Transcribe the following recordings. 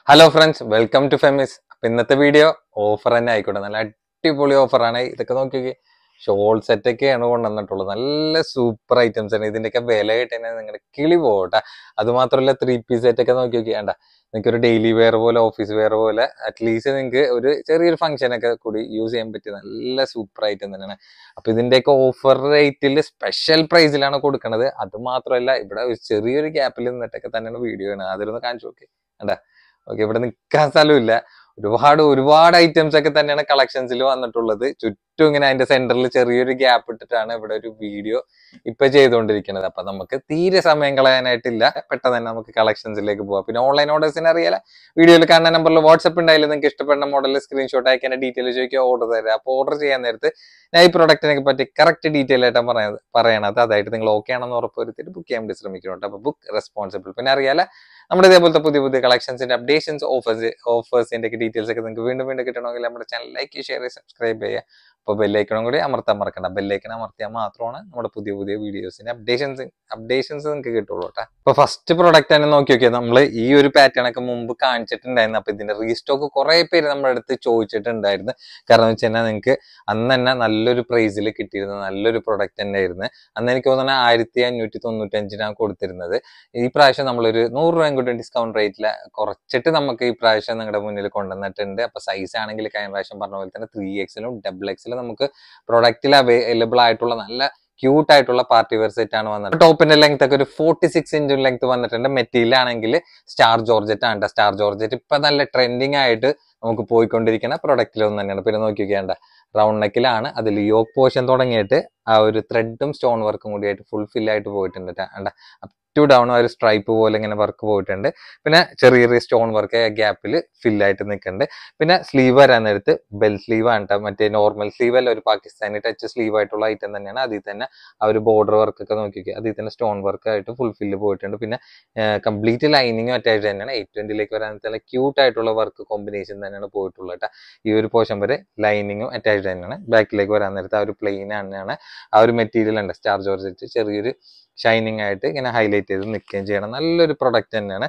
Hello friends welcome to ഫെമിസ് അപ്പൊ ഇന്നത്തെ വീഡിയോ ഓഫർ തന്നെ ആയിക്കോട്ടെ നല്ല അടിപൊളി ഓഫറാണ് ഇതൊക്കെ നോക്കി ഷോൾ സെറ്റ് ഒക്കെയാണ് കൊണ്ടുവന്നിട്ടുള്ളത് നല്ല സൂപ്പർ ഐറ്റംസ് ആണ് ഇതിന്റെയൊക്കെ വില കിട്ടുന്നത് നിങ്ങളുടെ കിളി പോകട്ടെ അത് മാത്രമല്ല ത്രീ പീസ് സെറ്റ് ഒക്കെ നോക്കി നോക്കി വേണ്ട നിങ്ങൾക്ക് ഒരു ഡെയിലി വെയർ പോലെ ഓഫീസ് വെയർ പോലെ അറ്റ്ലീസ്റ്റ് നിങ്ങൾക്ക് ഒരു ചെറിയൊരു ഫംഗ്ഷൻ ഒക്കെ കൂടി യൂസ് ചെയ്യാൻ പറ്റിയ നല്ല സൂപ്പർ ഐറ്റം തന്നെയാണ് അപ്പൊ ഇതിന്റെയൊക്കെ ഓഫർ റേറ്റിൽ സ്പെഷ്യൽ പ്രൈസിലാണ് കൊടുക്കുന്നത് അത് മാത്രമല്ല ഇവിടെ ഒരു ചെറിയൊരു ഗ്യാപ്പിൽ നിന്നിട്ടൊക്കെ തന്നെയാണ് വീഡിയോ ആണ് അതിലൊന്ന് കാണിച്ചു നോക്കി വേണ്ട ഓക്കെ ഇവിടെ നിൽക്കാൻ സ്ഥലമില്ല ഒരുപാട് ഒരുപാട് ഐറ്റംസ് ഒക്കെ തന്നെയാണ് കളക്ഷൻസിൽ വന്നിട്ടുള്ളത് ചുറ്റും ഇങ്ങനെ അതിന്റെ സെന്ററിൽ ചെറിയൊരു ഗ്യാപ്പ് ഇട്ടിട്ടാണ് ഇവിടെ ഒരു വീഡിയോ ഇപ്പൊ ചെയ്തുകൊണ്ടിരിക്കുന്നത് അപ്പൊ നമുക്ക് തീരെ സമയം കളയാനായിട്ടില്ല പെട്ടെന്ന് തന്നെ നമുക്ക് കളക്ഷൻസിലേക്ക് പോവാം പിന്നെ ഓൺലൈൻ ഓർഡേഴ്സിന് അറിയാല വീഡിയോയിൽ കാണുന്ന നമ്പറിൽ വാട്സപ്പ് ഉണ്ടായാലും നിങ്ങൾക്ക് ഇഷ്ടപ്പെടുന്ന മോഡൽ സ്ക്രീൻഷോട്ട് അയക്കാൻ ഡീറ്റെയിൽ ചോദിക്കുക ഓർഡർ തരാം അപ്പോൾ ഓർഡർ ചെയ്യാൻ നേരത്ത് ഞാൻ ഈ പ്രൊഡക്റ്റിനെ പറ്റി കറക്റ്റ് ഡീറ്റെയിൽ ആയിട്ടാണ് പറയുന്നത് പറയണത് അതായിട്ട് നിങ്ങൾ ഓക്കെ ആണെന്ന് ഉറപ്പ് വരുത്തിയിട്ട് ബുക്ക് ചെയ്യാൻ വേണ്ടി ശ്രമിക്കുന്നുണ്ട് അപ്പൊ ബുക്ക് റെസ്പോൺസിബിൾ പിന്നെ അറിയാല നമ്മുടെ ഇതേപോലത്തെ പുതിയ പുതിയ കളക്ഷൻസിന്റെ അപ്ഡേഷൻസ് ഓഫേഴ്സ് ഓഫേഴ്സിന്റെ ഒക്കെ ഡീറ്റെയിൽസ് ഒക്കെ നിങ്ങൾക്ക് വീണ്ടും വീണ്ടും കിട്ടണമെങ്കിൽ നമ്മുടെ ചാനൽ ലൈക്ക് ഷെയർ സബ്സ്ക്രൈബ് ചെയ്യുക അപ്പോൾ ബെല്ലൈക്കണം കൂടി അമർത്താൻ മറക്കണ്ട ബെല്ലൈക്കൺ അമർത്തിയാൽ മാത്രമാണ് നമ്മുടെ പുതിയ പുതിയ വീഡിയോസിന്റെ അപ്ഡേഷൻസ് അപ്ഡേഷൻസ് നിങ്ങൾക്ക് കിട്ടുള്ളൂ കേട്ടോ അപ്പൊ ഫസ്റ്റ് പ്രോഡക്റ്റ് തന്നെ നോക്കി നോക്കിയാൽ നമ്മൾ ഈ ഒരു പാറ്റേൺ ഒക്കെ മുമ്പ് കാണിച്ചിട്ടുണ്ടായിരുന്നു അപ്പൊ ഇതിന്റെ റീസ്റ്റോക്ക് കുറെ പേര് നമ്മുടെ അടുത്ത് ചോദിച്ചിട്ടുണ്ടായിരുന്നു കാരണം വെച്ച് കഴിഞ്ഞാൽ നിങ്ങൾക്ക് അന്ന് തന്നെ നല്ലൊരു പ്രൈസിൽ കിട്ടിയിരുന്ന നല്ലൊരു പ്രൊഡക്റ്റ് തന്നെ ആയിരുന്നു അന്ന് എനിക്ക് തോന്നുന്നത് ആയിരത്തി അഞ്ഞൂറ്റി തൊണ്ണൂറ്റഞ്ചിനാണ് കൊടുത്തിരുന്നത് ഈ പ്രാവശ്യം നമ്മളൊരു നൂറ് രൂപയും കൂടി ഡിസ്കൗണ്ട് റേറ്റിൽ കുറച്ചിട്ട് നമുക്ക് ഈ പ്രാവശ്യം നിങ്ങളുടെ മുന്നിൽ കൊണ്ടുവന്നിട്ടുണ്ട് അപ്പൊ സൈസ് ആണെങ്കിൽ കഴിഞ്ഞ പ്രാവശ്യം പറഞ്ഞ പോലെ തന്നെ ത്രീ എക്സിലും ഡബിൾ എക്സിലും നമുക്ക് പ്രൊഡക്റ്റിൽ അവൈലബിൾ ആയിട്ടുള്ള നല്ല ക്യൂട്ട് ആയിട്ടുള്ള പാർട്ടി വെയർ സെറ്റ് ആണ് വന്നത് ടോപ്പിന്റെ ലെങ്ത് ഒക്കെ ഒരു ഫോർട്ടി സിക്സ് ഇഞ്ച് ലെങ്ത് വന്നിട്ടുണ്ട് മെറ്റീരിയൽ ആണെങ്കിൽ സ്റ്റാർ ജോർജറ്റ് ആണ് സ്റ്റാർ ജോർജറ്റ് ഇപ്പൊ നല്ല ട്രെൻഡിങ് ആയിട്ട് നമുക്ക് പോയിക്കൊണ്ടിരിക്കുന്ന പ്രൊഡക്റ്റിൽ ഒന്ന് തന്നെയാണ് പിന്നെ നോക്കി നോക്കിയാണ്ട റൗണ്ട് നെക്കിലാണ് അതിൽ യോക്ക് പോർഷൻ തുടങ്ങിയിട്ട് ആ ഒരു ത്രെഡും സ്റ്റോൺ വർക്കും കൂടിയായിട്ട് ഫുൾ ഫിൽ ആയിട്ട് പോയിട്ടുണ്ട് ട്ടാ. അപ് ടു ഡൗൺ ഒരു സ്ട്രൈപ്പ് പോലെ ഇങ്ങനെ വർക്ക് പോയിട്ടുണ്ട് പിന്നെ ചെറിയ ചെറിയ സ്റ്റോൺ വർക്ക് ഗ്യാപ്പിൽ ഫില്ലായിട്ട് നിൽക്കുന്നുണ്ട് പിന്നെ സ്ലീവ് വരാൻ നേരത്ത് ബെൽ സ്ലീവ് ആണ് ട്ടോ. മറ്റേ നോർമൽ സ്ലീവ് അല്ല ഒരു പാകിസ്ഥാനി ടച്ച് സ്ലീവ് ആയിട്ടുള്ള ഐറ്റം തന്നെയാണ് അതിൽ തന്നെ ആ ഒരു ബോർഡർ വർക്ക് ഒക്കെ നോക്കി അതിൽ തന്നെ സ്റ്റോൺ വർക്ക് ആയിട്ട് ഫുൾ ഫില്ല് പോയിട്ടുണ്ട് പിന്നെ കംപ്ലീറ്റ് ലൈനിങ്ങും അറ്റാച്ച് തന്നെയാണ് എയ്റ്റ് ട്വന്റിലേക്ക് വരാൻ നല്ല ക്യൂട്ട് ആയിട്ടുള്ള വർക്ക് കോമ്പിനേഷൻ തന്നെയാണ് പോയിട്ടുള്ളത് ട്ടോ. ഈ ഒരു പോർഷൻ വരെ ലൈനിങ്ങും അറ്റാച്ച് തന്നെയാണ് ബാക്കിലേക്ക് വരാൻ നേരത്ത് ആ ഒരു പ്ലെയിൻ തന്നെയാണ് ആ ഒരു മെറ്റീരിയൽ ഉണ്ട് സ്റ്റാർ ജോർജറ്റ് ചെറിയൊരു ഷൈനിങ് ആയിട്ട് ഇങ്ങനെ ഹൈലൈറ്റ് ചെയ്ത് നിൽക്കുകയും ചെയ്യണം നല്ലൊരു പ്രൊഡക്റ്റ് തന്നെയാണ്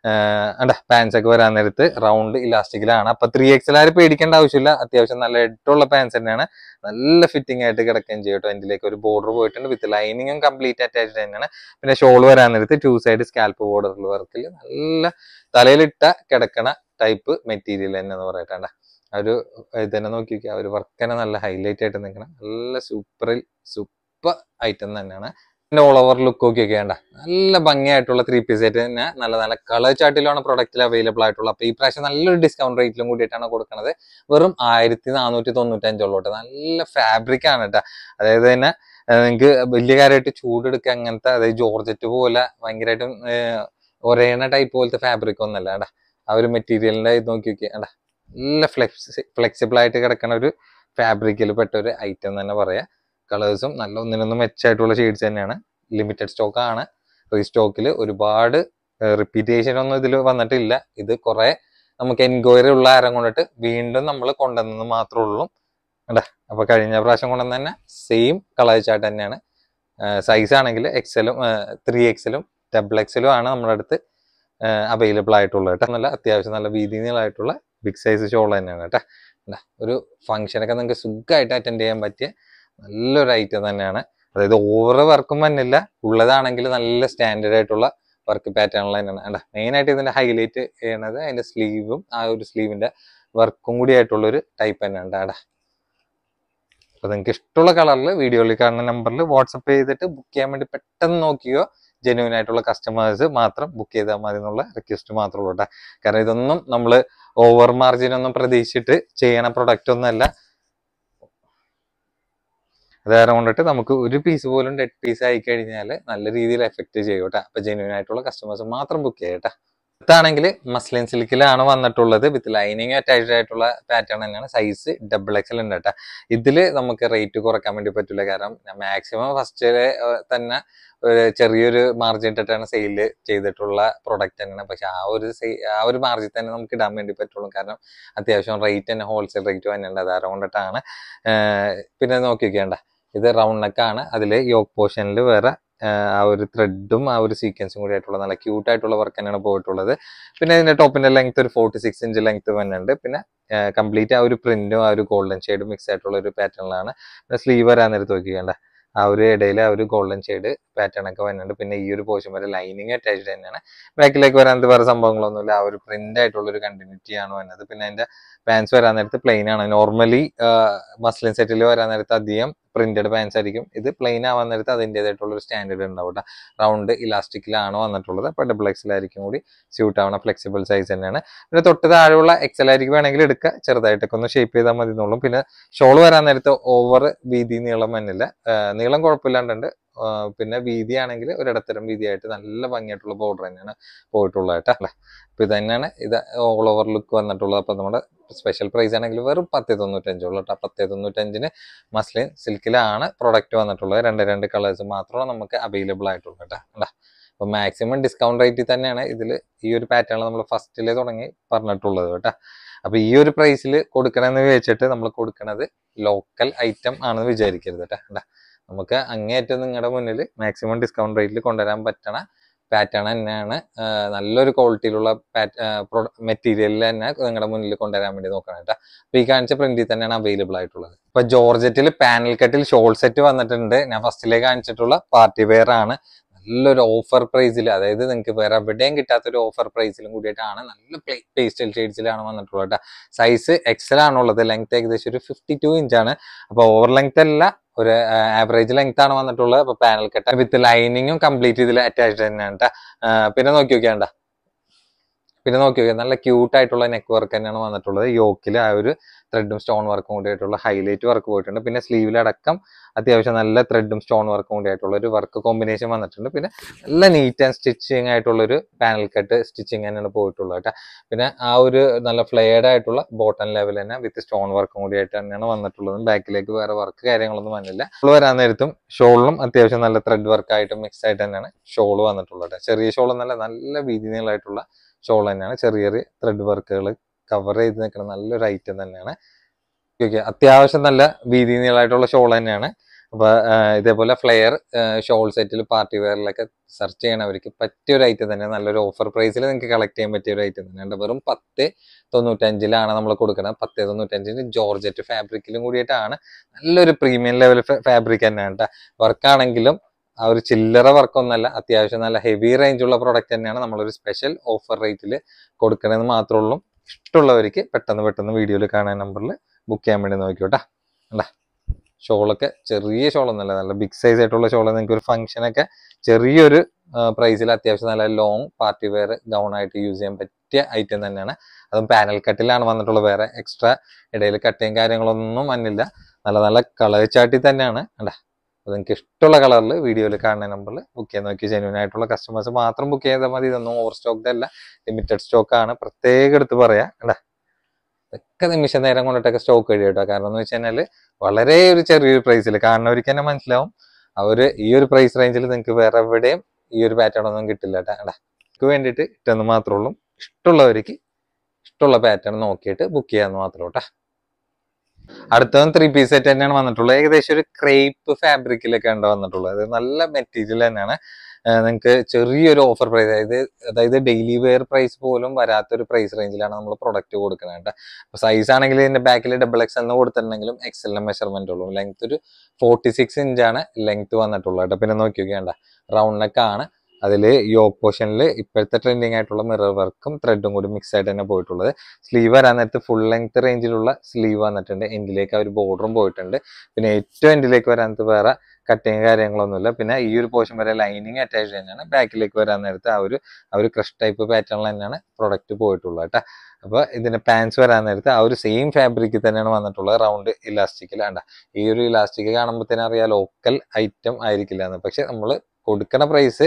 അണ്ട പാൻസ് ഒക്കെ വരാൻ നേരത്ത് റൗണ്ട് ഇലാസ്റ്റിക്കിലാണ് അപ്പൊ ത്രീ എക്സൽ ആര് പേടിക്കേണ്ട ആവശ്യമില്ല അത്യാവശ്യം നല്ല എട്ടുള്ള പാൻസ് തന്നെയാണ് നല്ല ഫിറ്റിംഗ് ആയിട്ട് കിടക്കുകയും ചെയ്യും കേട്ടോ അതിലേക്ക് ഒരു ബോർഡർ പോയിട്ടുണ്ട് വിത്ത് ലൈനിങ്ങും കംപ്ലീറ്റ് അറ്റാച്ച്ഡ് തന്നെയാണ് പിന്നെ ഷോൾ വരാൻ നേരത്ത് ടു സൈഡ് സ്കാൽപ്പ് ബോർഡറിൽ വർക്കിൽ നല്ല തലയിലിട്ട കിടക്കണ ടൈപ്പ് മെറ്റീരിയൽ തന്നെ എന്ന് പറയട്ടെ ആ ഒരു ഇത് തന്നെ നോക്കി നോക്കിയാൽ ഒരു വർക്ക് തന്നെ നല്ല ഹൈലൈറ്റ് ആയിട്ട് നിൽക്കണം നല്ല സൂപ്പറിൽ സൂപ്പർ ഐറ്റം തന്നെയാണ് പിന്നെ ഓൾ ഓവർ ലുക്ക് ഒക്കെ വേണ്ട നല്ല ഭംഗിയായിട്ടുള്ള ത്രീ പീസ് ആയിട്ട് തന്നെ നല്ല നല്ല കളർ ചാർട്ടിലാണ് പ്രൊഡക്റ്റിൽ അവൈലബിൾ ആയിട്ടുള്ള അപ്പൊ ഈ പ്രാവശ്യം നല്ലൊരു ഡിസ്കൗണ്ട് റേറ്റിലും കൂടിയിട്ടാണ് കൊടുക്കുന്നത് വെറും ആയിരത്തി നാനൂറ്റി തൊണ്ണൂറ്റഞ്ചോളോട്ട് നല്ല ഫാബ്രിക് ആണ് കേട്ടോ അതായത് തന്നെ നിങ്ങൾക്ക് വലിയ കാര്യമായിട്ട് ചൂടെടുക്കുക അങ്ങനത്തെ അതായത് ജോർജറ്റ് പോലെ ഭയങ്കരമായിട്ടും ഒരേണ ടൈപ്പ് പോലത്തെ ഫാബ്രിക് ഒന്നല്ല കേട്ടാ ആ ഒരു മെറ്റീരിയലിന്റെ ഇത് നോക്കി നോക്കി കേട്ടാ നല്ല ഫ്ലെക്സി ഫ്ലെക്സിബിൾ ആയിട്ട് കിടക്കുന്ന ഒരു ഫാബ്രിക്കിൽ പെട്ട ഒരു ഐറ്റം തന്നെ പറയാം കളേഴ്സും നല്ല ഒന്നിനൊന്നും മെച്ചായിട്ടുള്ള ഷെയ്ഡ്സ് തന്നെയാണ് ലിമിറ്റഡ് സ്റ്റോക്ക് ആണ് റീസ്റ്റോക്കിൽ ഒരുപാട് റിപ്പീറ്റേഷൻ ഒന്നും ഇതിൽ വന്നിട്ടില്ല ഇത് കുറെ നമുക്ക് എൻക്വയറി ഉള്ള ആരം കൊണ്ടിട്ട് വീണ്ടും നമ്മൾ കൊണ്ടുവന്നത് മാത്രമേ ഉള്ളൂ കണ്ടാ അപ്പൊ കഴിഞ്ഞ പ്രാവശ്യം കൊണ്ടുവന്ന തന്നെ സെയിം കളർ ചാർട്ട് തന്നെയാണ് സൈസ് ആണെങ്കിൽ എക്സലും ത്രീ എക്സലും ഡബിൾ എക്സലും ആണ് നമ്മുടെ അടുത്ത് അവൈലബിൾ ആയിട്ടുള്ളത് കേട്ടോ നല്ല അത്യാവശ്യം നല്ല വീതി നീളമായിട്ടുള്ള ബിഗ് സൈസ് ഷോൾ തന്നെയാണ് കേട്ടോ കണ്ടാ, ഒരു ഫംഗ്ഷനൊക്കെ നിങ്ങൾക്ക് സുഖമായിട്ട് അറ്റൻഡ് ചെയ്യാൻ പറ്റിയ നല്ലൊരു ഐറ്റം തന്നെയാണ് അതായത് ഓവർ വർക്കും വന്നില്ല ഉള്ളതാണെങ്കിൽ നല്ല സ്റ്റാൻഡേർഡ് ആയിട്ടുള്ള വർക്ക് പാറ്റേണിൽ തന്നെയാണ് കണ്ടാ മെയിൻ ആയിട്ട് ഇതിന്റെ ഹൈലൈറ്റ് ചെയ്യണത് അതിന്റെ സ്ലീവും ആ ഒരു സ്ലീവിന്റെ വർക്കും കൂടി ആയിട്ടുള്ള ഒരു ടൈപ്പ് തന്നെയാണ് കേട്ടോ അപ്പൊ നിങ്ങൾക്ക് ഇഷ്ടമുള്ള കളറിൽ വീഡിയോയിൽ കാണുന്ന നമ്പറിൽ വാട്സപ്പ് ചെയ്തിട്ട് ബുക്ക് ചെയ്യാൻ വേണ്ടി പെട്ടെന്ന് നോക്കിയോ ജെന്യൂൻ ആയിട്ടുള്ള കസ്റ്റമേഴ്സ് മാത്രം ബുക്ക് ചെയ്താൽ മതി എന്നുള്ള റിക്വസ്റ്റ് മാത്രമേ ഉള്ളൂ കേട്ടോ കാരണം ഇതൊന്നും നമ്മൾ ഓവർ മാർജിൻ ഒന്നും പ്രതീക്ഷിച്ചിട്ട് ചെയ്യണ പ്രൊഡക്റ്റ് ഒന്നല്ല അത് കാരണം കൊണ്ടിട്ട് നമുക്ക് ഒരു പീസ് പോലും ഡെഡ് പീസ് ആയി കഴിഞ്ഞാൽ നല്ല രീതിയിൽ എഫക്ട് ചെയ്യും കേട്ടോ അപ്പൊ ജെന്യൂൻ ആയിട്ടുള്ള കസ്റ്റമേഴ്സ് മാത്രം ബുക്ക് ചെയ്യട്ടെ ഇതാണെങ്കിൽ മസ്ലിൻ സിൽക്കിലാണ് വന്നിട്ടുള്ളത് വിത്ത് ലൈനിങ് അറ്റാച്ച്ഡ് ആയിട്ടുള്ള പാറ്റേൺ തന്നെയാണ് സൈസ് ഡബിൾ എക്സൽ ഉണ്ട് കേട്ടോ ഇതില് നമുക്ക് റേറ്റ് കുറയ്ക്കാൻ വേണ്ടി പറ്റില്ല കാരണം മാക്സിമം ഫസ്റ്റില് തന്നെ ഒരു ചെറിയൊരു മാർജിൻ ഇട്ടിട്ടാണ് സെയിൽ ചെയ്തിട്ടുള്ള പ്രൊഡക്റ്റ് തന്നെയാണ് പക്ഷെ ആ ഒരു സെയി- ആ ഒരു മാർജിൻ തന്നെ നമുക്ക് ഇടാൻ വേണ്ടി പറ്റുള്ളൂ കാരണം അത്യാവശ്യം റേറ്റ് തന്നെ ഹോൾസെയിൽ റേറ്റ് തന്നെയുണ്ട് അത് കൊണ്ടിട്ടാണ് പിന്നെ നോക്കി വെക്കേണ്ട ഇത് റൗണ്ട് നെക്ക് ആണ് അതിൽ യോക്ക് പോർഷനിൽ വേറെ ആ ഒരു ത്രെഡും ആ ഒരു സീക്വൻസും കൂടി ആയിട്ടുള്ള നല്ല ക്യൂട്ട് ആയിട്ടുള്ള വർക്ക് തന്നെയാണ് പോയിട്ടുള്ളത് പിന്നെ ഇതിന്റെ ടോപ്പിന്റെ ലെങ്ത് ഒരു ഫോർട്ടി സിക്സ് ഇഞ്ച് ലെങ്ത് വരുന്നുണ്ട് പിന്നെ കംപ്ലീറ്റ് ആ ഒരു പ്രിന്റും ആ ഒരു ഗോൾഡൻ ഷെയ്ഡും മിക്സ് ആയിട്ടുള്ള ഒരു പാറ്റേണിലാണ് പിന്നെ സ്ലീവ് വരാൻ നേരത്ത് നോക്കിക്കേണ്ട ആ ഒരു ഇടയിൽ ആ ഒരു ഗോൾഡൻ ഷെയ്ഡ് പാറ്റേൺ ഒക്കെ വരുന്നുണ്ട് പിന്നെ ഈ ഒരു പോർഷൻ വരെ ലൈനിങ് അറ്റാച്ച്ഡ് തന്നെയാണ് ബാക്കിലേക്ക് വരാൻ വേറെ സംഭവങ്ങളൊന്നുമില്ല ആ ഒരു പ്രിന്റ് ആയിട്ടുള്ള ഒരു കണ്ടിന്യൂറ്റി ആണ് വരുന്നത് പിന്നെ അതിന്റെ പാൻസ് വരാൻ നേരത്ത് പ്ലെയിൻ ആണ് നോർമലി മസ്ലിൻ സെറ്റിൽ വരാൻ നേരത്ത് അധികം പ്രിന്റഡ് പാൻസ് ആയിരിക്കും ഇത് പ്ലെയിൻ ആവാൻ നേരത്ത് അതിൻ്റെതായിട്ടുള്ള ഒരു സ്റ്റാൻഡേർഡ് ഉണ്ടാവും കേട്ടോ റൗണ്ട് ഇലാസ്റ്റിക്കിലാണ് വന്നിട്ടുള്ളത് അപ്പോൾ ഡബിൾ എക്സലായിരിക്കും കൂടി സ്യൂട്ട് ആവണ ഫ്ലെക്സിബിൾ സൈസ് തന്നെയാണ് പിന്നെ തൊട്ട് താഴെയുള്ള എക്സൽ ആയിരിക്കും വേണമെങ്കിൽ എടുക്കുക ചെറുതായിട്ടൊക്കെ ഒന്ന് ഷേപ്പ് ചെയ്താൽ മതി എന്നുള്ളൂ പിന്നെ ഷോൾ വരാൻ നേരത്ത് ഓവർ വീതി നീളം വന്നില്ല ആഹ് നീളം കുഴപ്പമില്ലാണ്ടുണ്ട് ആഹ് പിന്നെ വീതി ആണെങ്കിൽ ഒരിടത്തരം വീതിയായിട്ട് നല്ല ഭംഗിയായിട്ടുള്ള ബോർഡർ തന്നെയാണ് പോയിട്ടുള്ളത് കേട്ടോ അല്ലേ അപ്പൊ ഇത് തന്നെയാണ് ഇത് ഓൾ ഓവർ ലുക്ക് വന്നിട്ടുള്ളത് അപ്പൊ നമ്മുടെ സ്പെഷ്യൽ പ്രൈസ് ആണെങ്കിൽ വെറും പത്തേ തൊണ്ണൂറ്റഞ്ചുള്ളൂ കേട്ടോ പത്തേ തൊണ്ണൂറ്റഞ്ചിന് മസ്ലിൻ സിൽക്കിലാണ് പ്രൊഡക്റ്റ് വന്നിട്ടുള്ളത് രണ്ട് രണ്ട് കളേഴ്സ് മാത്രമാണ് നമുക്ക് അവൈലബിൾ ആയിട്ടുള്ളത് കേട്ടോ അല്ല അപ്പൊ മാക്സിമം ഡിസ്കൗണ്ട് റേറ്റിൽ തന്നെയാണ് ഇതിൽ ഈ ഒരു പാറ്റേൺ നമ്മൾ ഫസ്റ്റിലെ തുടങ്ങി പറഞ്ഞിട്ടുള്ളത് കേട്ടോ അപ്പൊ ഈ ഒരു പ്രൈസിൽ കൊടുക്കണമെന്ന് വിചാരിച്ചിട്ട് നമ്മൾ കൊടുക്കണത് ലോക്കൽ ഐറ്റം ആണെന്ന് വിചാരിക്കരുത് കേട്ടോ അല്ല നമുക്ക് അങ്ങേയറ്റം നിങ്ങളുടെ മുന്നിൽ മാക്സിമം ഡിസ്കൗണ്ട് റേറ്റിൽ കൊണ്ടുവരാൻ പറ്റണ പാറ്റേൺ തന്നെയാണ് ആഹ് നല്ലൊരു ക്വാളിറ്റിയിലുള്ള മെറ്റീരിയലിൽ തന്നെ നിങ്ങളുടെ മുന്നിൽ കൊണ്ടുവരാൻ വേണ്ടി നോക്കണം കേട്ടോ അപ്പൊ ഈ കാണിച്ച പ്രിന്റിൽ തന്നെയാണ് അവൈലബിൾ ആയിട്ടുള്ളത് ഇപ്പൊ ജോർജറ്റിൽ പാനൽ കട്ടിൽ ഷോൾ സെറ്റ് വന്നിട്ടുണ്ട് ഞാൻ ഫസ്റ്റിലേക്ക് കാണിച്ചിട്ടുള്ള പാർട്ടി വെയർ ആണ് നല്ലൊരു ഓഫർ പ്രൈസിൽ അതായത് നിങ്ങൾക്ക് വേറെ എവിടെയും കിട്ടാത്തൊരു ഓഫർ പ്രൈസിലും കൂടിയിട്ടാണ് നല്ല പേസ്റ്റൽ ഷെയ്ഡ്സിലാണ് വന്നിട്ടുള്ളത് കേട്ടോ സൈസ് എക്സൽ ആണുള്ളത് ലെങ്ത് ഏകദേശം ഒരു ഫിഫ്റ്റി ടു ഇഞ്ചാണ് അപ്പൊ ഓവർ ലെങ്ത് അല്ല ഒരു ആവറേജ് ലെങ്ത് ആണ് വന്നിട്ടുള്ളത് അപ്പൊ പാനൽ കട്ട വിത്ത് ലൈനിങ്ങും കംപ്ലീറ്റ് ഇതിൽ അറ്റാച്ച്ഡ് തന്നെയാണ് ട്ടാ. ആ, പിന്നെ നോക്കി നോക്കിയാണ്ട പിന്നെ നോക്കി നോക്കിയാൽ നല്ല ക്യൂട്ട് ആയിട്ടുള്ള നെക്ക് വർക്ക് തന്നെയാണ് വന്നിട്ടുള്ളത് യോക്കിൽ ആ ഒരു ത്രെഡും സ്റ്റോൺ വർക്കും കൂടി ആയിട്ടുള്ള ഹൈലൈറ്റ് വർക്ക് പോയിട്ടുണ്ട് പിന്നെ സ്ലീവിലടക്കം അത്യാവശ്യം നല്ല ത്രെഡും സ്റ്റോൺ വർക്കും കൂടി ആയിട്ടുള്ള ഒരു വർക്ക് കോമ്പിനേഷൻ വന്നിട്ടുണ്ട് പിന്നെ നല്ല നീറ്റ് ആൻഡ് സ്റ്റിച്ചിങ് ആയിട്ടുള്ള ഒരു പാനൽ കട്ട് സ്റ്റിച്ചിങ് തന്നെയാണ് പോയിട്ടുള്ളത് കേട്ടോ പിന്നെ ആ ഒരു നല്ല ഫ്ലെയർഡ് ആയിട്ടുള്ള ബോട്ടം ലെവൽ തന്നെ വിത്ത് സ്റ്റോൺ വർക്കും കൂടി ആയിട്ട് തന്നെയാണ് വന്നിട്ടുള്ളത് ബാക്കിലേക്ക് വേറെ വർക്ക് കാര്യങ്ങളൊന്നും വന്നില്ല ഷോൾ വരാൻ നേരത്തും ഷോളിലും അത്യാവശ്യം നല്ല ത്രെഡ് വർക്ക് ആയിട്ട് മിക്സ് ആയിട്ട് തന്നെയാണ് ഷോൾ വന്നിട്ടുള്ളത് കേട്ടോ ചെറിയ ഷോൾ എന്നല്ല നല്ല വീതി നീളമായിട്ടുള്ള ഷോൾ തന്നെയാണ് ചെറിയ ചെറിയ ത്രെഡ് വർക്കുകൾ കവർ ചെയ്ത് നിൽക്കുന്ന നല്ലൊരു ഐറ്റം തന്നെയാണ് ഓക്കെ അത്യാവശ്യം നല്ല വീതി നീളമായിട്ടുള്ള ഷോൾ തന്നെയാണ് അപ്പൊ ആ, ഇതേപോലെ ഫ്ലെയർ ഷോൾ സെറ്റിൽ പാർട്ടി വെയറിലൊക്കെ സെർച്ച് ചെയ്യണവർക്ക് പറ്റിയ ഒരു ഐറ്റം തന്നെ നല്ലൊരു ഓഫർ പ്രൈസിൽ നിങ്ങൾക്ക് കളക്ട് ചെയ്യാൻ പറ്റിയ ഒരു ഐറ്റം തന്നെയാണ് വെറും പത്ത് തൊണ്ണൂറ്റഞ്ചിലാണ് നമ്മൾ കൊടുക്കുന്നത് പത്ത് തൊണ്ണൂറ്റഞ്ചിന് ജോർജറ്റ് ഫാബ്രിക്കിലും കൂടിയിട്ടാണ് നല്ലൊരു പ്രീമിയം ലെവൽ ഫാബ്രിക് തന്നെയാണ് കേട്ടോ വർക്കാണെങ്കിലും ആ ഒരു ചില്ലറ വർക്കൊന്നല്ല അത്യാവശ്യം നല്ല ഹെവി റേഞ്ചുള്ള പ്രോഡക്റ്റ് തന്നെയാണ് നമ്മളൊരു സ്പെഷ്യൽ ഓഫർ റേറ്റിൽ കൊടുക്കണമെന്ന് മാത്രമേ ഉള്ളൂ ഇഷ്ടമുള്ളവർക്ക് പെട്ടെന്ന് പെട്ടെന്ന് വീഡിയോയിൽ കാണാൻ നമ്പറിൽ ബുക്ക് ചെയ്യാൻ വേണ്ടി നോക്കിയോട്ടാ അല്ല ഷോളൊക്കെ ചെറിയ ഷോളൊന്നുമല്ല നല്ല ബിഗ് സൈസ് ആയിട്ടുള്ള ഷോൾ നിങ്ങൾക്ക് ഒരു ഫംഗ്ഷനൊക്കെ ചെറിയൊരു പ്രൈസിൽ അത്യാവശ്യം നല്ല ലോങ് പാർട്ടി വെയർ ഗൗൺ ആയിട്ട് യൂസ് ചെയ്യാൻ പറ്റിയ ഐറ്റം തന്നെയാണ് അതും പാനൽ കട്ടിലാണ് വന്നിട്ടുള്ളത് വേറെ എക്സ്ട്രാ ഇടയിൽ കട്ടയും കാര്യങ്ങളൊന്നും വന്നില്ല നല്ല നല്ല കളർ ചാട്ടി തന്നെയാണ് അല്ല അത് നിങ്ങൾക്ക് ഇഷ്ടമുള്ള കളറിൽ വീഡിയോയിൽ കാണുന്ന നമ്പറിൽ ബുക്ക് ചെയ്യാൻ നോക്കി ജെന്യൂൻ ആയിട്ടുള്ള കസ്റ്റമേഴ്സ് മാത്രം ബുക്ക് ചെയ്താൽ മതി ഇതൊന്നും ഓവർ സ്റ്റോക്ക്ഡ് അല്ല ലിമിറ്റഡ് സ്റ്റോക്ക് ആണ് പ്രത്യേകം എടുത്ത് പറയാം അല്ലേ ഇതൊക്കെ നിമിഷ നേരം കൊണ്ടിട്ടൊക്കെ സ്റ്റോക്ക് കഴിയും കേട്ടോ കാരണം എന്ന് വെച്ച് കഴിഞ്ഞാൽ വളരെ ഒരു ചെറിയൊരു പ്രൈസിൽ കാണുന്നവർക്ക് തന്നെ മനസ്സിലാവും അവര് ഈ ഒരു പ്രൈസ് റേഞ്ചിൽ നിങ്ങൾക്ക് വേറെ എവിടെയും ഈ ഒരു പാറ്റേൺ ഒന്നും കിട്ടില്ല കേട്ടോ അടാ നിങ്ങൾക്ക് വേണ്ടിയിട്ട് ഇട്ടെന്ന് മാത്രമേ ഉള്ളൂ ഇഷ്ടമുള്ളവർക്ക് ഇഷ്ടമുള്ള പാറ്റേൺ നോക്കിയിട്ട് ബുക്ക് ചെയ്യാന്ന് മാത്രമേ കേട്ടോ അടുത്തതും ത്രീ പീസ് സെറ്റ് തന്നെയാണ് വന്നിട്ടുള്ളത് ഏകദേശം ഒരു ക്രേപ്പ് ഫാബ്രിക്കിലൊക്കെയാണ് വന്നിട്ടുള്ളത് അത് നല്ല മെറ്റീരിയൽ തന്നെയാണ് നിങ്ങൾക്ക് ചെറിയൊരു ഓഫർ പ്രൈസ് അതായത് അതായത് ഡെയിലി വെയർ പ്രൈസ് പോലും വരാത്തൊരു പ്രൈസ് റേഞ്ചിലാണ് നമ്മൾ പ്രൊഡക്റ്റ് കൊടുക്കുന്നത് കേട്ടോ അപ്പൊ സൈസ് ആണെങ്കിൽ ഇതിന്റെ ബാക്കിൽ ഡബിൾ എക്സ് എന്ന് കൊടുത്തിട്ടുണ്ടെങ്കിലും എക്സലിന്റെ മെഷർമെന്റ് ഉള്ളൂ ലെങ്ത് ഒരു ഫോർട്ടി സിക്സ് ഇഞ്ചാണ് ലെങ്ത് വന്നിട്ടുള്ളത് കേട്ടോ പിന്നെ നോക്കി നോക്കിയാണ്ട റൗണ്ട് നെക്ക് ആണ് അതിൽ യോക്ക് പോർഷനിൽ ഇപ്പോഴത്തെ ട്രെൻഡിങ് ആയിട്ടുള്ള മിറർ വർക്കും ത്രെഡും കൂടി മിക്സ് ആയിട്ട് തന്നെ പോയിട്ടുള്ളത് സ്ലീവ് വരാൻ നേരത്ത് ഫുൾ ലെങ്ത് റേഞ്ചിലുള്ള സ്ലീവ് വന്നിട്ടുണ്ട് എൻഡിലേക്ക് ആ ഒരു ബോർഡറും പോയിട്ടുണ്ട് പിന്നെ ഏറ്റവും എൻഡിലേക്ക് വരാൻ നേരത്ത് വേറെ കട്ടിങ് കാര്യങ്ങളൊന്നുമില്ല പിന്നെ ഈ ഒരു പോർഷൻ വരെ ലൈനിങ് അറ്റാച്ച് തന്നെയാണ് ബാക്കിലേക്ക് വരാൻ നേരത്ത് ആ ഒരു ആ ഒരു ക്രഷ് ടൈപ്പ് പാറ്റേണിൽ തന്നെയാണ് പ്രൊഡക്റ്റ് പോയിട്ടുള്ളത് കേട്ടോ അപ്പോൾ ഇതിന്റെ പാൻസ് വരാൻ നേരത്ത് ആ ഒരു സെയിം ഫാബ്രിക്കിൽ തന്നെയാണ് വന്നിട്ടുള്ളത് റൗണ്ട് ഇലാസ്റ്റിക്കിൽ വേണ്ട ഈ ഒരു ഇലാസ്റ്റിക് കാണുമ്പോൾ തന്നെ അറിയാം ലോക്കൽ ഐറ്റം ആയിരിക്കില്ല എന്ന് പക്ഷെ നമ്മൾ കൊടുക്കുന്ന പ്രൈസ്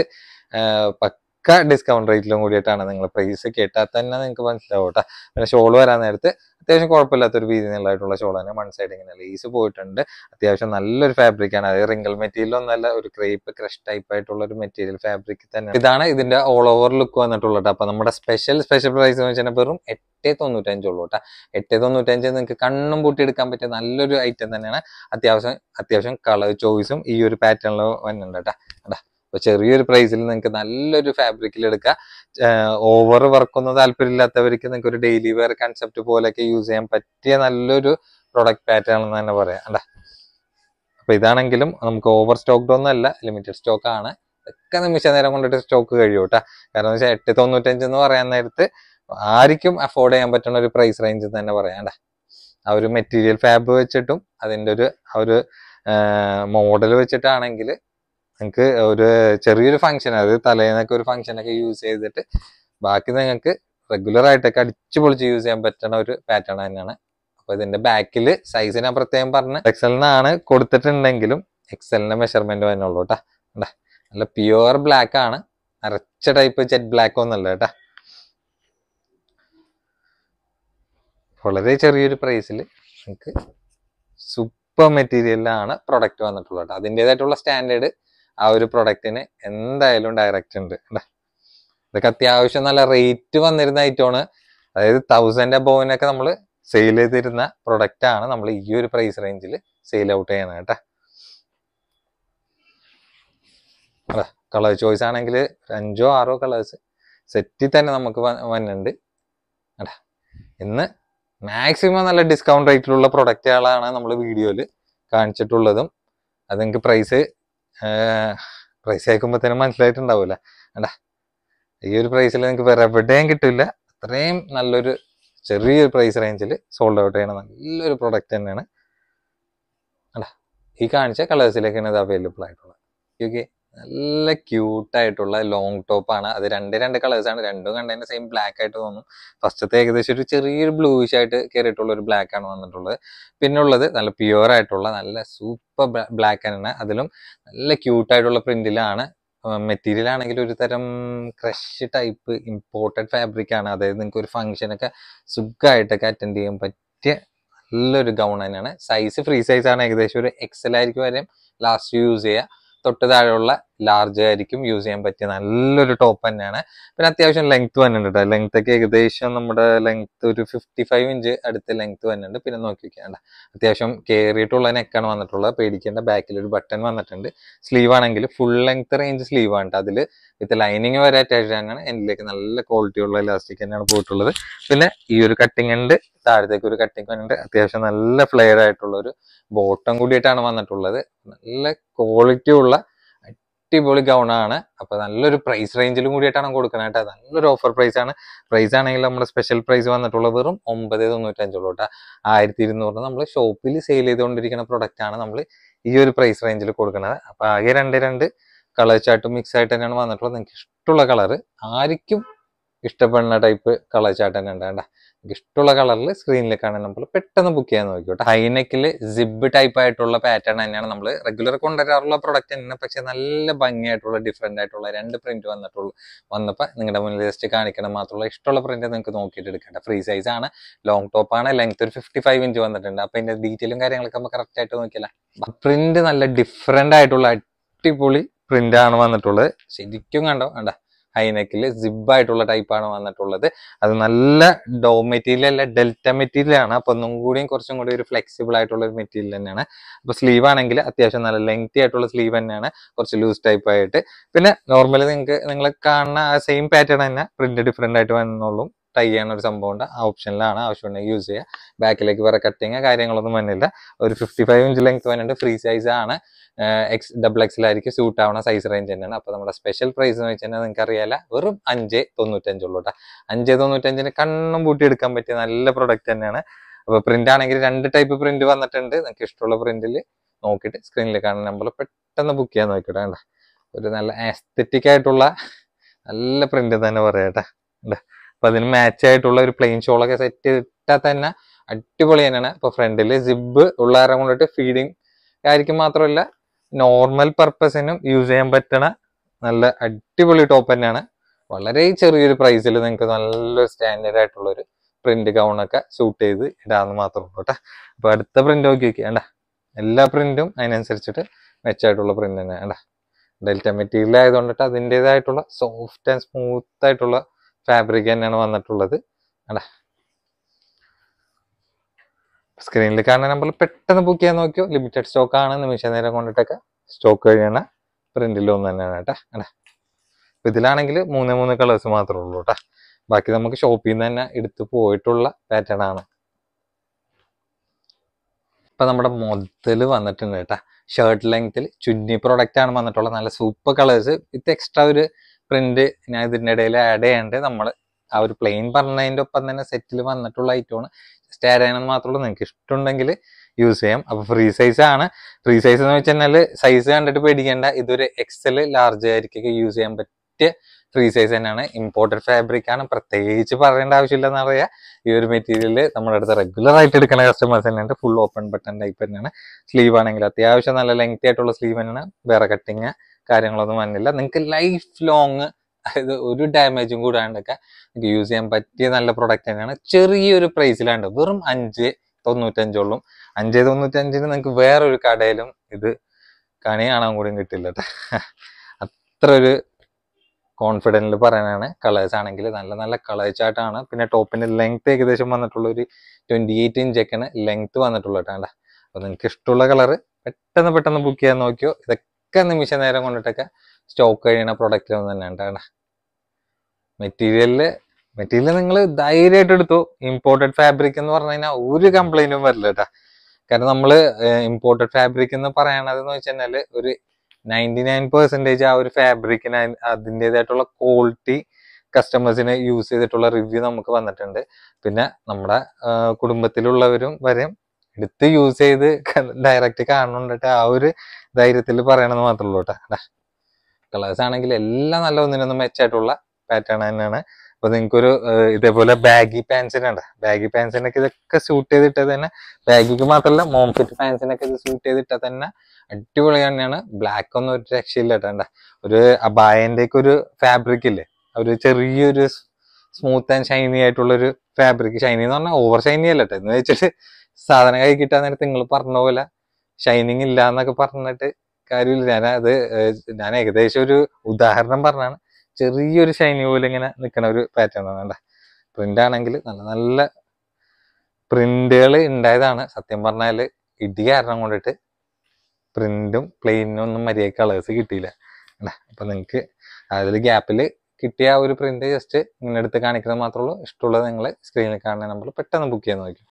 പക്ക ഡിസ്കൗണ്ട് റേറ്റിലും കൂടിയിട്ടാണ് നിങ്ങൾ പ്രൈസ് കേട്ടാൽ തന്നെ നിങ്ങൾക്ക് മനസ്സിലാവും കേട്ടോ പിന്നെ ഷോൾ വരാൻ നേരത്ത് അത്യാവശ്യം കുഴപ്പമില്ലാത്തൊരു വീതി നീളമായിട്ടുള്ള ഷോൾ തന്നെ വൺ സൈഡ് ഇങ്ങനെ ലേസ് പോയിട്ടുണ്ട് അത്യാവശ്യം നല്ലൊരു ഫാബ്രിക് ആണ് അതായത് റിങ്കിൾ മെറ്റീരിയൽ ഒന്നല്ല ഒരു ക്രേപ്പ് ക്രഷ് ടൈപ്പ് ആയിട്ടുള്ള ഒരു മെറ്റീരിയൽ ഫാബ്രിക് തന്നെ ഇതാണ് ഇതിന്റെ ഓൾ ഓവർ ലുക്ക് വന്നിട്ടുള്ളത് അപ്പൊ നമ്മുടെ സ്പെഷ്യൽ സ്പെഷ്യൽ പ്രൈസ് എന്ന് വെച്ചാൽ വെറും എട്ട് തൊണ്ണൂറ്റഞ്ചുള്ളൂ കേട്ടോ എട്ട് തൊണ്ണൂറ്റഞ്ച് നിങ്ങൾക്ക് കണ്ണും പൂട്ടി എടുക്കാൻ പറ്റിയ നല്ലൊരു ഐറ്റം തന്നെയാണ് അത്യാവശ്യം അത്യാവശ്യം കളർ ചോയ്സും ഈ ഒരു പാറ്റേണിൽ വന്നിട്ടുണ്ട് കേട്ടോ അപ്പൊ ചെറിയൊരു പ്രൈസിൽ നിങ്ങൾക്ക് നല്ലൊരു ഫാബ്രിക്കിൽ എടുക്കാം ഓവർ വർക്കൊന്നും താല്പര്യമില്ലാത്തവർക്ക് നിങ്ങൾക്ക് ഒരു ഡെയിലി വെയർ കൺസെപ്റ്റ് പോലെയൊക്കെ യൂസ് ചെയ്യാൻ പറ്റിയ നല്ലൊരു പ്രൊഡക്റ്റ് പാറ്റേൺ എന്ന് തന്നെ പറയാം അല്ല അപ്പൊ ഇതാണെങ്കിലും നമുക്ക് ഓവർ സ്റ്റോക്ക്ഡ് ഒന്നും അല്ല ലിമിറ്റഡ് സ്റ്റോക്ക് ആണ് ഒക്കെ നിമിഷ നേരം കൊണ്ടിട്ട് സ്റ്റോക്ക് കഴിയും കേട്ടോ കാരണം വെച്ചാൽ എട്ട് തൊണ്ണൂറ്റഞ്ച് എന്ന് പറയാൻ നേരത്ത് ആർക്കും അഫോർഡ് ചെയ്യാൻ പറ്റുന്ന ഒരു പ്രൈസ് റേഞ്ച് തന്നെ പറയാം ട്ടാ. ആ ഒരു മെറ്റീരിയൽ ഫാബ് വെച്ചിട്ടും അതിന്റെ ഒരു ആ ഒരു മോഡൽ വെച്ചിട്ടാണെങ്കിൽ നിങ്ങൾക്ക് ഒരു ചെറിയൊരു ഫംഗ്ഷൻ അതായത് തലേന്നൊക്കെ ഒരു ഫംഗ്ഷൻ ഒക്കെ യൂസ് ചെയ്തിട്ട് ബാക്കി നിങ്ങൾക്ക് റെഗുലർ ആയിട്ടൊക്കെ അടിച്ചു പൊളിച്ച് യൂസ് ചെയ്യാൻ പറ്റുന്ന ഒരു പാറ്റേൺ തന്നെയാണ് അപ്പൊ ഇതിന്റെ ബാക്കിൽ സൈസ് ഞാൻ പ്രത്യേകം പറഞ്ഞ് എക്സലിനാണ് കൊടുത്തിട്ടുണ്ടെങ്കിലും എക്സലിന്റെ മെഷർമെന്റ് തന്നെ ഉള്ളൂ കേട്ടാ കണ്ടാ നല്ല പ്യുവർ ബ്ലാക്ക് ആണ് അരച്ച ടൈപ്പ് ജെറ്റ് ബ്ലാക്ക് ഒന്നല്ല കേട്ടാ വളരെ ചെറിയൊരു പ്രൈസിൽ നിങ്ങൾക്ക് സൂപ്പർ മെറ്റീരിയലിലാണ് പ്രൊഡക്റ്റ് വന്നിട്ടുള്ളത് കേട്ടോ അതിൻ്റെതായിട്ടുള്ള സ്റ്റാൻഡേർഡ് ആ ഒരു പ്രൊഡക്റ്റിന് എന്തായാലും ഡയറക്റ്റ് ഉണ്ട് ട്ടാ. ഇതൊക്കെ അത്യാവശ്യം നല്ല റേറ്റ് വന്നിരുന്ന ഐറ്റമാണ് അതായത് തൗസൻഡ് അബോവിനൊക്കെ നമ്മൾ സെയിൽ ചെയ്തിരുന്ന പ്രൊഡക്റ്റ് ആണ് നമ്മൾ ഈ ഒരു പ്രൈസ് റേഞ്ചിൽ സെയിൽ ഔട്ട് ചെയ്യണം കേട്ടാ കളർ ചോയ്സ് ആണെങ്കിൽ ഒരു അഞ്ചോ ആറോ കളേഴ്സ് സെറ്റിൽ തന്നെ നമുക്ക് വ- വന്നിട്ടുണ്ട് അടാ ഇന്ന് മാക്സിമം നല്ല ഡിസ്കൗണ്ട് റേറ്റിലുള്ള പ്രൊഡക്റ്റുകളാണ് നമ്മൾ വീഡിയോയിൽ കാണിച്ചിട്ടുള്ളതും അത് നിങ്ങൾക്ക് പ്രൈസ് പ്രൈസ് അയക്കുമ്പോഴത്തേനും മനസ്സിലായിട്ടുണ്ടാവില്ല അടാ ഈ ഒരു പ്രൈസിൽ നിങ്ങൾക്ക് വേറെ എവിടെയും കിട്ടില്ല അത്രയും നല്ലൊരു ചെറിയൊരു പ്രൈസ് റേഞ്ചിൽ സോൾഡ് ഔട്ട് ചെയ്യണ നല്ലൊരു പ്രൊഡക്റ്റ് തന്നെയാണ് അടാ ഈ കാണിച്ച കളേഴ്സിലേക്കാണ് ഇത് അവൈലബിൾ ആയിട്ടുള്ളത് ഓക്കെ നല്ല ക്യൂട്ട് ആയിട്ടുള്ള ലോങ് ടോപ്പ് ആണ് അത് രണ്ട് രണ്ട് കളേഴ്സ് ആണ് രണ്ടും കണ്ടതിന് സെയിം ബ്ലാക്ക് ആയിട്ട് തോന്നും ഫസ്റ്റത്തെ ഏകദേശം ഒരു ചെറിയൊരു ബ്ലൂയിഷ് ആയിട്ട് കയറിയിട്ടുള്ള ഒരു ബ്ലാക്ക് ആണ് വന്നിട്ടുള്ളത് പിന്നെ ഉള്ളത് നല്ല പ്യുവർ ആയിട്ടുള്ള നല്ല സൂപ്പർ ബ്ലാക്ക് തന്നെയാണ് അതിലും നല്ല ക്യൂട്ട് ആയിട്ടുള്ള പ്രിന്റിലാണ് മെറ്റീരിയൽ ആണെങ്കിൽ ഒരു തരം ക്രഷ് ടൈപ്പ് ഇമ്പോർട്ടഡ് ഫാബ്രിക് ആണ് അതായത് നിങ്ങൾക്ക് ഒരു ഫംഗ്ഷനൊക്കെ സുഖമായിട്ടൊക്കെ അറ്റൻഡ് ചെയ്യാൻ പറ്റിയ നല്ലൊരു ഗൗൺ തന്നെയാണ് സൈസ് ഫ്രീ സൈസ് ആണ് ഏകദേശം ഒരു എക്സൽ ആയിരിക്കും വരെ ലാസ്റ്റ് യൂസ് ചെയ്യുക തൊട്ട് താഴെയുള്ള ലാർജ് ആയിരിക്കും യൂസ് ചെയ്യാൻ പറ്റിയ നല്ലൊരു ടോപ്പ് തന്നെയാണ് പിന്നെ അത്യാവശ്യം ലെങ്ത് വന്നിട്ടുണ്ട് ലെങ്ത് ഒക്കെ ഏകദേശം നമ്മുടെ ലെങ്ത് ഒരു ഫിഫ്റ്റി ഫൈവ് ഇഞ്ച് അടുത്ത് ലെങ്ത് വന്നിട്ടുണ്ട് പിന്നെ നോക്കി വെക്കേണ്ട അത്യാവശ്യം കയറിയിട്ടുള്ള നെക്കാണ് വന്നിട്ടുള്ളത് പേടിക്കേണ്ട ബാക്കിൽ ഒരു ബട്ടൺ വന്നിട്ടുണ്ട് സ്ലീവ് ആണെങ്കിൽ ഫുൾ ലെങ്ത് റേഞ്ച് സ്ലീവ് ആണ് അതിൽ വിത്ത് ലൈനിങ് വരെ അറ്റാച്ച് തന്നെയാണ് എന്നിലേക്ക് നല്ല ക്വാളിറ്റി ഉള്ള ഇലാസ്റ്റിക് തന്നെയാണ് പോയിട്ടുള്ളത് പിന്നെ ഈ ഒരു കട്ടിങ് ഉണ്ട് താഴത്തേക്ക് ഒരു കട്ടിങ് ഉണ്ട് അത്യാവശ്യം നല്ല ഫ്ലെയർ ആയിട്ടുള്ള ഒരു ബോട്ടം കൂടിയിട്ടാണ് വന്നിട്ടുള്ളത് നല്ല ക്വാളിറ്റി ഉള്ള അടിപൊളി ഗൗൺ ആണ് അപ്പൊ നല്ലൊരു പ്രൈസ് റേഞ്ചിലും കൂടിയിട്ടാണ് കൊടുക്കുന്നത് കേട്ടോ നല്ലൊരു ഓഫർ പ്രൈസ് ആണ് പ്രൈസ് ആണെങ്കിൽ നമ്മുടെ സ്പെഷ്യൽ പ്രൈസ് വന്നിട്ടുള്ള വെറും ഒമ്പത് തൊണ്ണൂറ്റഞ്ചുള്ളൂ കേട്ടോ ആയിരത്തി ഇരുന്നൂറിന് നമ്മൾ ഷോപ്പിൽ സെയിൽ ചെയ്തുകൊണ്ടിരിക്കുന്ന പ്രൊഡക്റ്റ് ആണ് നമ്മൾ ഈ ഒരു പ്രൈസ് റേഞ്ചിൽ കൊടുക്കുന്നത് അപ്പൊ ആകെ രണ്ട് രണ്ട് കളർ ചാർട്ട് മിക്സ് ആയിട്ട് തന്നെയാണ് വന്നിട്ടുള്ളത് നിങ്ങൾക്ക് ഇഷ്ടമുള്ള കളറ് ആർക്കും ഇഷ്ടപ്പെടുന്ന ടൈപ്പ് കളർ ചാർട്ട് തന്നെ ഉണ്ട് കേട്ടോ നിങ്ങൾക്ക് ഇഷ്ടമുള്ള കളറിൽ സ്ക്രീനിൽ കാണാൻ നമ്മൾ പെട്ടെന്ന് ബുക്ക് ചെയ്യാൻ നോക്കിയോട്ടെ ഹൈനെക്കിൽ സിബ് ടൈപ്പ് ആയിട്ടുള്ള പാറ്റേൺ തന്നെയാണ് നമ്മൾ റെഗുലർ കൊണ്ടുവരാറുള്ള പ്രൊഡക്റ്റ് തന്നെയാണ് പക്ഷെ നല്ല ഭംഗിയായിട്ടുള്ള ഡിഫറെന്റ് ആയിട്ടുള്ള രണ്ട് പ്രിന്റ് വന്നിട്ടുള്ളൂ വന്നപ്പോൾ നിങ്ങളുടെ മുന്നിൽ ജസ്റ്റ് കാണിക്കണം മാത്രമുള്ള ഇഷ്ടമുള്ള പ്രിന്റ് നിങ്ങൾക്ക് നോക്കിയിട്ട് എടുക്കേണ്ട ഫ്രീ സൈസ് ആണ് ലോങ് ടോപ്പ് ആണ് ലെങ്ത് ഒരു ഫിഫ്റ്റി ഫൈവ് ഇഞ്ച് വന്നിട്ടുണ്ട് അപ്പൊ ഇതിന്റെ ഡീറ്റെയിലും കാര്യങ്ങളൊക്കെ നമുക്ക് കറക്റ്റ് ആയിട്ട് നോക്കിയല്ല പ്രിന്റ് നല്ല ഡിഫറെന്റ് ആയിട്ടുള്ള അടിപൊളി പ്രിന്റ് ആണ് വന്നിട്ടുള്ളത് ശരിക്കും കണ്ടോ കണ്ട ഹൈനെക്കിൽ സിബ് ആയിട്ടുള്ള ടൈപ്പാണ് വന്നിട്ടുള്ളത് അത് നല്ല ഡോ മെറ്റീരിയൽ അല്ല ഡെൽറ്റ മെറ്റീരിയൽ ആണ് അപ്പൊ ഒന്നും കൂടിയും കുറച്ചും കൂടി ഒരു ഫ്ലെക്സിബിൾ ആയിട്ടുള്ള ഒരു മെറ്റീരിയൽ തന്നെയാണ് അപ്പൊ സ്ലീവ് ആണെങ്കിൽ അത്യാവശ്യം നല്ല ലെങ്തി ആയിട്ടുള്ള സ്ലീവ് തന്നെയാണ് കുറച്ച് ലൂസ് ടൈപ്പ് ആയിട്ട് പിന്നെ നോർമലി നിങ്ങൾക്ക് നിങ്ങൾ കാണുന്ന ആ സെയിം പാറ്റേൺ തന്നെ പ്രിന്റ് ഡിഫറെന്റ് ആയിട്ട് വന്നുള്ളൂ ടൈ ചെയ്യുന്ന ഒരു സംഭവം ഉണ്ട് ആ ഓപ്ഷനിലാണ് ആവശ്യമുണ്ടെങ്കിൽ യൂസ് ചെയ്യുക ബാക്കിലേക്ക് വേറെ കട്ടിങ് കാര്യങ്ങളൊന്നും വന്നില്ല ഒരു ഫിഫ്റ്റി ഫൈവ് ഇഞ്ച് ലെങ്ത് വന്നിട്ട് ഫ്രീ സൈസ് ആണ് എക്സ് ഡബിൾ എക്സിലായിരിക്കും സൂട്ട് ആവുന്ന സൈസ് റേഞ്ച് തന്നെയാണ് അപ്പോൾ നമ്മുടെ സ്പെഷ്യൽ പ്രൈസ് എന്ന് വെച്ചാൽ നിങ്ങൾക്ക് അറിയാല വെറും അഞ്ച് തൊണ്ണൂറ്റഞ്ചുള്ളൂ കേട്ടോ അഞ്ച് തൊണ്ണൂറ്റഞ്ചിന് കണ്ണും പൂട്ടി എടുക്കാൻ പറ്റിയ നല്ല പ്രൊഡക്റ്റ് തന്നെയാണ് അപ്പോൾ പ്രിന്റ് ആണെങ്കിൽ രണ്ട് ടൈപ്പ് പ്രിന്റ് വന്നിട്ടുണ്ട് നിങ്ങൾക്ക് ഇഷ്ടമുള്ള പ്രിന്റിൽ നോക്കിയിട്ട് സ്ക്രീനിൽ കാണുന്ന നമ്പർ പെട്ടെന്ന് ബുക്ക് ചെയ്യാൻ നോക്കിയിട്ട് വേണ്ട ഒരു നല്ല ആസ്തറ്റിക് ആയിട്ടുള്ള നല്ല പ്രിന്റ് തന്നെ പറയാട്ടെ അപ്പൊ അതിന് മാച്ച് ആയിട്ടുള്ള ഒരു പ്ലെയിൻ ഷോളൊക്കെ സെറ്റ് ഇട്ടാൽ തന്നെ അടിപൊളി തന്നെയാണ് ഇപ്പൊ ഫ്രണ്ടിൽ സിബ് ഉള്ളാരം കൊണ്ടിട്ട് ഫീഡിങ് കാര്യക്കും മാത്രമല്ല നോർമൽ പർപ്പസിനും യൂസ് ചെയ്യാൻ പറ്റണ നല്ല അടിപൊളി ടോപ്പ് തന്നെയാണ് വളരെ ചെറിയൊരു പ്രൈസിൽ നിങ്ങൾക്ക് നല്ലൊരു സ്റ്റാൻഡേർഡ് ആയിട്ടുള്ള ഒരു പ്രിന്റ് ഗൗണൊക്കെ സൂട്ട് ചെയ്ത് ഇടാന്ന് മാത്രമേ ഉള്ളൂ കേട്ടോ അപ്പൊ അടുത്ത പ്രിന്റ് നോക്കി നോക്കി വേണ്ട എല്ലാ പ്രിന്റും അതിനനുസരിച്ചിട്ട് മെച്ചായിട്ടുള്ള പ്രിന്റ് തന്നെ വേണ്ട ഡെൽറ്റ മെറ്റീരിയൽ ആയതുകൊണ്ടിട്ട് അതിൻ്റെതായിട്ടുള്ള സോഫ്റ്റ് ആൻഡ് സ്മൂത്ത് ആയിട്ടുള്ള ഫാബ്രിക് തന്നെയാണ് വന്നിട്ടുള്ളത് അടാ സ്ക്രീനിൽ കാണുന്ന നമ്പറിൽ പെട്ടെന്ന് ബുക്ക് ചെയ്യാൻ നോക്കിയോ ലിമിറ്റഡ് സ്റ്റോക്ക് ആണ് നിമിഷ നേരം കൊണ്ടിട്ടൊക്കെ സ്റ്റോക്ക് കഴിയണ പ്രിന്റിലൊന്നും തന്നെയാണ് കേട്ടാ അടാ അപ്പൊ ഇതിലാണെങ്കിൽ മൂന്ന് മൂന്ന് കളേഴ്സ് മാത്രമേ ഉള്ളൂ കേട്ടാ ബാക്കി നമുക്ക് ഷോപ്പിൽ നിന്ന് തന്നെ എടുത്ത് പോയിട്ടുള്ള പാറ്റേൺ ആണ് ഇപ്പൊ നമ്മുടെ മുതല് വന്നിട്ടുണ്ട് കേട്ടാ ഷർട്ട് ലെങ്ത്തിൽ ചുന്നി പ്രൊഡക്റ്റ് ആണ് വന്നിട്ടുള്ളത് നല്ല സൂപ്പർ കളേഴ്സ് വിത്ത് എക്സ്ട്രാ ഒരു പ്രിന്റ് ഞാൻ ഇതിന്റെ ഇടയിൽ ആഡ് ചെയ്യാണ്ട് നമ്മൾ ആ ഒരു പ്ലെയിൻ പറഞ്ഞതിന്റെ ഒപ്പം തന്നെ സെറ്റിൽ വന്നിട്ടുള്ള ഐറ്റമാണ് ജസ്റ്റ് ആഡ് ചെയ്യണമെന്ന് മാത്രമേ നിങ്ങൾക്ക് ഇഷ്ടമുണ്ടെങ്കിൽ യൂസ് ചെയ്യാം അപ്പൊ ഫ്രീ സൈസ് ആണ് ഫ്രീ സൈസ് എന്ന് വെച്ചാൽ സൈസ് കണ്ടിട്ട് പേടിക്കേണ്ട ഇതൊരു എക്സൽ ലാർജ് ആയിരിക്കൊക്കെ യൂസ് ചെയ്യാൻ പറ്റിയ ഫ്രീ സൈസ് തന്നെയാണ് ഇമ്പോർട്ടഡ് ഫാബ്രിക് ആണ് പ്രത്യേകിച്ച് പറയേണ്ട ആവശ്യമില്ലെന്ന് അറിയാം ഈ ഒരു മെറ്റീരിയൽ നമ്മുടെ അടുത്ത് റെഗുലർ ആയിട്ട് എടുക്കുന്ന കസ്റ്റമേഴ്സ് തന്നെയാണ് ഫുൾ ഓപ്പൺ ബട്ടൺ ടൈപ്പ് തന്നെയാണ് സ്ലീവ് ആണെങ്കിൽ അത്യാവശ്യം നല്ല ലെങ്തി ആയിട്ടുള്ള സ്ലീവ് തന്നെയാണ് വേറെ കട്ടിങ് കാര്യങ്ങളൊന്നും വന്നില്ല നിങ്ങൾക്ക് ലൈഫ് ലോങ് അതായത് ഒരു ഡാമേജും കൂടാണ്ടൊക്കെ നിങ്ങൾക്ക് യൂസ് ചെയ്യാൻ പറ്റിയ നല്ല പ്രൊഡക്റ്റ് തന്നെയാണ് ചെറിയൊരു പ്രൈസിലാണ്ട് വെറും അഞ്ച് തൊണ്ണൂറ്റഞ്ചോളും അഞ്ച് തൊണ്ണൂറ്റഞ്ചിന് നിങ്ങൾക്ക് വേറൊരു കടയിലും ഇത് കണി കാണാൻ കൂടിയും കിട്ടില്ല ട്ടോ. അത്ര ഒരു കോൺഫിഡൻറ്റിൽ പറയാനാണ് കളേഴ്സ് ആണെങ്കിൽ നല്ല നല്ല കളേഴ്സ് ആയിട്ടാണ് പിന്നെ ടോപ്പിന്റെ ലെങ്ത് ഏകദേശം വന്നിട്ടുള്ള ഒരു ട്വന്റി എയ്റ്റ് ഇഞ്ചൊക്കെയാണ് ലെങ്ത് വന്നിട്ടുള്ളത് കേട്ടോ അപ്പൊ നിങ്ങൾക്ക് ഇഷ്ടമുള്ള കളറ് പെട്ടെന്ന് പെട്ടെന്ന് ബുക്ക് ചെയ്യാൻ നോക്കിയോ ഇതൊക്കെ നിമിഷ നേരം കൊണ്ടിട്ടൊക്കെ സ്റ്റോക്ക് കഴിയുന്ന പ്രൊഡക്റ്റ് തന്നെ കേട്ടോ മെറ്റീരിയലില് മെറ്റീരിയൽ നിങ്ങൾ ധൈര്യമായിട്ട് എടുത്തു ഇമ്പോർട്ടഡ് ഫാബ്രിക് എന്ന് പറഞ്ഞു കഴിഞ്ഞാൽ ഒരു കംപ്ലൈന്റും വരില്ല കേട്ടാ കാരണം നമ്മൾ ഇമ്പോർട്ടഡ് ഫാബ്രിക് എന്ന് പറയണത് എന്ന് വെച്ച് കഴിഞ്ഞാൽ ഒരു നയൻറ്റി നയൻ പെർസെൻറ്റേജ് ആ ഒരു ഫാബ്രിക്കിന് അതിൻ്റെതായിട്ടുള്ള ക്വാളിറ്റി കസ്റ്റമേഴ്സിന് യൂസ് ചെയ്തിട്ടുള്ള റിവ്യൂ നമുക്ക് വന്നിട്ടുണ്ട് പിന്നെ നമ്മുടെ ആ, കുടുംബത്തിലുള്ളവരും വരെയും എടുത്ത് യൂസ് ചെയ്ത് ഡയറക്റ്റ് കാണുന്നുണ്ടിട്ട് ആ ഒരു ധൈര്യത്തിൽ പറയണമെന്ന് മാത്രമേ ഉള്ളൂ കേട്ടോ കളേഴ്സ് ആണെങ്കിൽ എല്ലാം നല്ല ഒന്നിനൊന്നും മെച്ചായിട്ടുള്ള പാറ്റേൺ തന്നെയാണ് അപ്പൊ നിങ്ങൾക്കൊരു ഏഹ്, ഇതേപോലെ ബാഗി പാൻസിനുണ്ട് ബാഗി പാൻസിനൊക്കെ ഇതൊക്കെ സൂട്ട് ചെയ്തിട്ടത് തന്നെ ബാഗിക്ക് മാത്രമല്ല മോം ഫിറ്റ് പാൻസിനൊക്കെ ഇത് സൂട്ട് ചെയ്തിട്ടാൽ തന്നെ അടിപൊളി തന്നെയാണ് ബ്ലാക്ക് ഒന്നും ഒരു രക്ഷയില്ല കേട്ടോ ഒരു അബായന്റെ ഒക്കെ ഒരു ഫാബ്രിക് ഇല്ലേ ഒരു ചെറിയൊരു സ്മൂത്ത് ആൻഡ് ഷൈനി ആയിട്ടുള്ള ഒരു ഫാബ്രിക് ഷൈനി എന്ന് പറഞ്ഞാൽ ഓവർ ഷൈനി അല്ല കേട്ടോ എന്ന് വെച്ചിട്ട് സാധനം കൈ കിട്ടാൻ നേരത്ത് നിങ്ങൾ പറഞ്ഞ പോലെ ഷൈനിങ് ഇല്ല എന്നൊക്കെ പറഞ്ഞിട്ട് കാര്യമില്ല ഞാൻ അത് ഏഹ്, ഞാൻ ഏകദേശം ഒരു ഉദാഹരണം പറഞ്ഞാണ് ചെറിയൊരു ഷൈനി പോലെ ഇങ്ങനെ നിൽക്കുന്ന ഒരു പാറ്റേൺ ആണ് കേട്ടോ പ്രിന്റ് ആണെങ്കിൽ നല്ല നല്ല പ്രിന്റുകൾ ഉണ്ടായതാണ് സത്യം പറഞ്ഞാൽ ഇടി കാരണം കൊണ്ടിട്ട് പ്രിന്റും പ്ലെയിനും ഒന്നും മര്യാദ കളേഴ്സ് കിട്ടിയില്ല ണ്ടാ. അപ്പൊ നിങ്ങൾക്ക് അതിൽ ഗ്യാപ്പിൽ കിട്ടിയ ആ ഒരു പ്രിന്റ് ജസ്റ്റ് ഇങ്ങനെ എടുത്ത് കാണിക്കുന്നത് മാത്രമേ ഉള്ളൂ ഇഷ്ടമുള്ളത് നിങ്ങൾ സ്ക്രീനിൽ കാണുന്ന നമ്പർ പെട്ടെന്ന് ബുക്ക് ചെയ്യാൻ നോക്കി